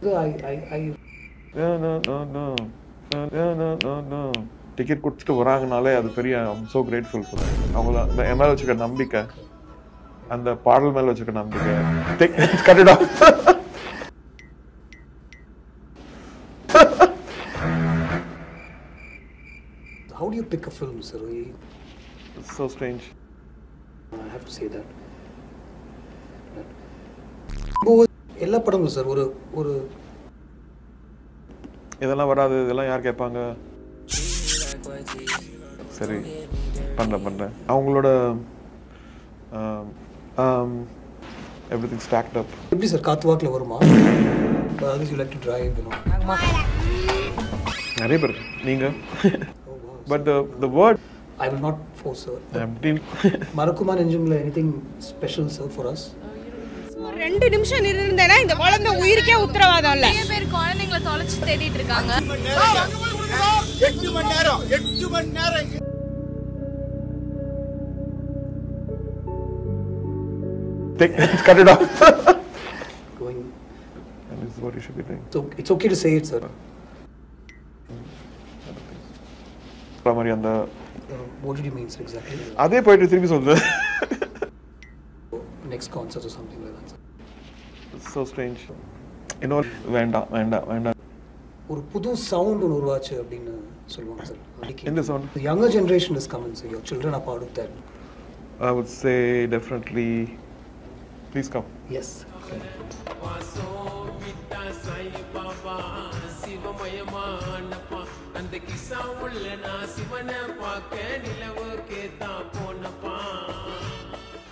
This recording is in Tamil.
I, I, I No, no, no, no. No, no, no, no, no. Ticket கொடுத்துட்டு வராங்கனாலே அது பெரிய ஐம் ஸோ கிரேட்ஃபுல் ஃபார் அவங்கள அந்த என் மேலே வச்சுக்க நம்பிக்கை அந்த பாடல் மேலே வச்சுக்க நம்பிக்கை cut it off how do you pick a film, sir? I- so strange I have to say that. இப்போ எல்லா படமும் சார் ஒரு ஒரு இதெல்லாம் வராது இதெல்லாம் யார் கேட்பாங்க சரி பண்ணுறேன் பண்ணுறேன் அவங்களோட எவ்ரி திங் ஸ்டாக்ட் அப் எப்படி சார் காத்து வாக்கில் வருமா others you like to drive you know நிறைய பேர் நீங்கள் but the the word I will not force sir எப்படி மறக்குமா நெஞ்சமில் anything special sir for us ஒரு ரெண்டு நிமிஷம் இருந்தேன்னா இந்த குழந்தை உயிருக்கே உத்தரவாதம் இல்ல நிறைய பேர் குழந்தைங்களை தொலைச்சு தேடிட்டு இருக்காங்க எட்டு மணி நேரம் எட்டு மணி நேரம் cut it off going And this is what you should be doing. So it's okay to say it sir அப்புறம் மாதிரி அந்த what to you means exactly அதே போயிட்டு திருப்பி சொல்லுது next concert or something like that sir so strange இன்னொரு வேண்டாம் வேண்டாம் வேண்டாம் ஒரு புது சவுண்ட் ஒன்று உருவாச்சு அப்படின்னு சொல்லுவாங்க சார் எந்த sound? The younger generation is coming, so your children are part of that. I would say definitely. Please come. Yes. அந்த கிசா உள்ள நான் சிவனை பார்க்க நிலவு கேத்தா போனப்பா